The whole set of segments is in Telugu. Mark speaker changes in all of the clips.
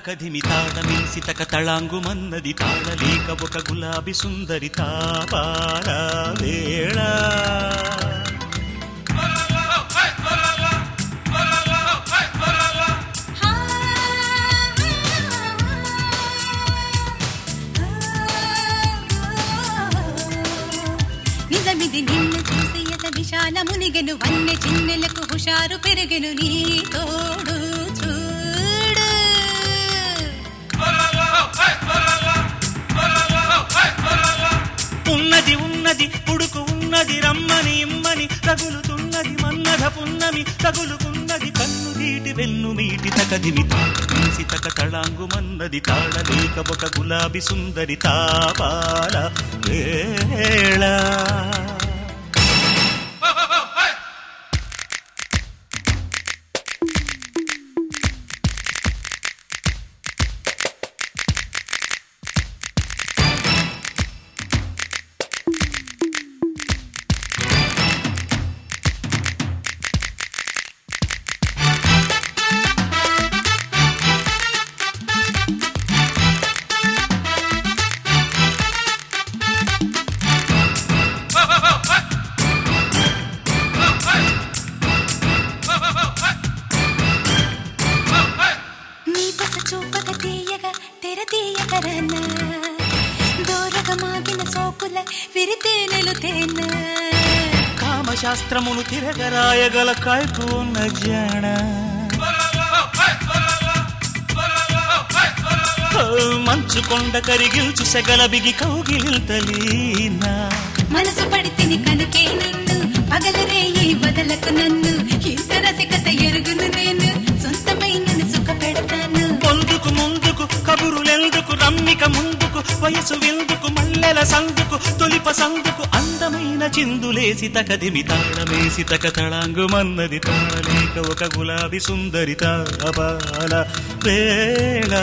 Speaker 1: తకధిమి తాళమేసి తక తళాంగుమన్నది తాళలేక ఒక గులాబి సుందరి తాపాల వేళ
Speaker 2: నిజమిది నిన్ను చూసి ఎత విశాల మునిగెను వన్నె చిన్నెలకు హుషారు పెరిగెను నీ తోడు చూడు
Speaker 1: ఉన్నది ఉన్నది పుడుకు ఉన్నది రమ్మని ఇమ్మని తగులుతున్నది మన్నధ పున్నమి తగులుకున్నది కన్ను నీటి వెన్ను మీటి తకదిమి తాళమేసి తక తళాంగుమన్నది తాళలేక ఒక గులాబి సుందరి తాపాల వేళ
Speaker 2: నీ బస చూపక తీయగ తెర తీయకరన దూరగ మాగిన సోకుల విరితేనెలు తేన
Speaker 1: కామశాస్త్రమును తిరగరాయగల కాయకు ఉన్న జాణ ఓ, మంచు కొండ కరిగిల్చు సెగల బిగి కౌగిలింతలీనా
Speaker 2: మనసు పడితిని కనుకే నిన్ను పగలరేయి వదలకు నన్ను ఇంత రసికత ఎరుగును నేను సొంతమైనను సుఖ పెడతాను
Speaker 1: పొందుకు ముందుకు కబురులెందుకు రమ్మిక ముందుకు వయసు విందుకు మల్లెల సందుకు తొలిప సందుకు అందమైన చిందులేసి తకదిమి తాళమేసి తక తళాంగుమన్నది తాళలేక ఒక గులాబి సుందరి తాబాల వేళ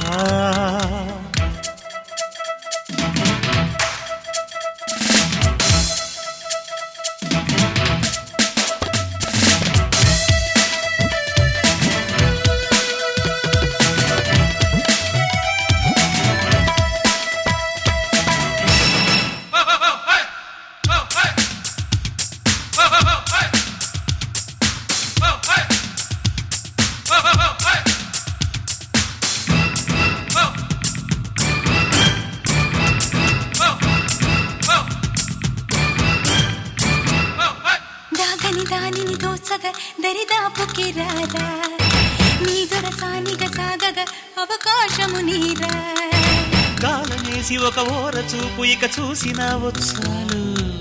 Speaker 2: దాగని దానిని దోసగ దరిదాపుకి రారా నీ దొరసానిగ సాగగ అవకాశము నీరా
Speaker 1: కాలనేసి ఒక ఓర చూపు ఇక చూసిన వచ్చాలు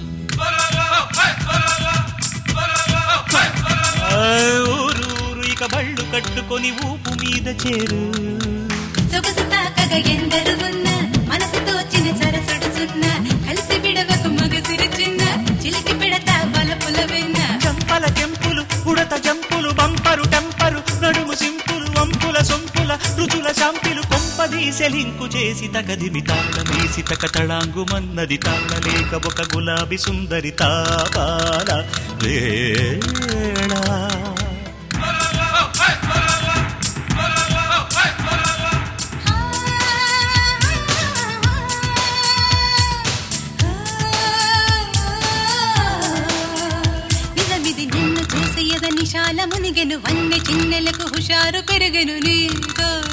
Speaker 1: ఆ, ఊరు ఊరు ఇక బళ్ళు కట్టుకొని ఊపు మీద చేరు
Speaker 2: సొగసు తాకగ ఎందరు ఉన్న మనసు తోచిన సరసడు సున్న కలిసి విడవకు మగసిరి చిన్న చిలికి పెడతా బలపుల వెన్న
Speaker 1: చంపల కెంపులు ఉడత జంపులు బంపరు టెంపరు నడుము సింపులు వంపుల సొంపుల రుచుల శాంపిలు కొంపదీసెలింకు చేసి తకదిమి తాళమేసి తక తళాంగుమన్నది తాళలేక ఒక గులాబి సుందరి తాపాల వేళ
Speaker 2: నిజమిది నిన్ను చూసి ఎద నిశాల మునిగెను వన్నె చిన్నెలకు హుషారు పెరుగెను నీ తోడు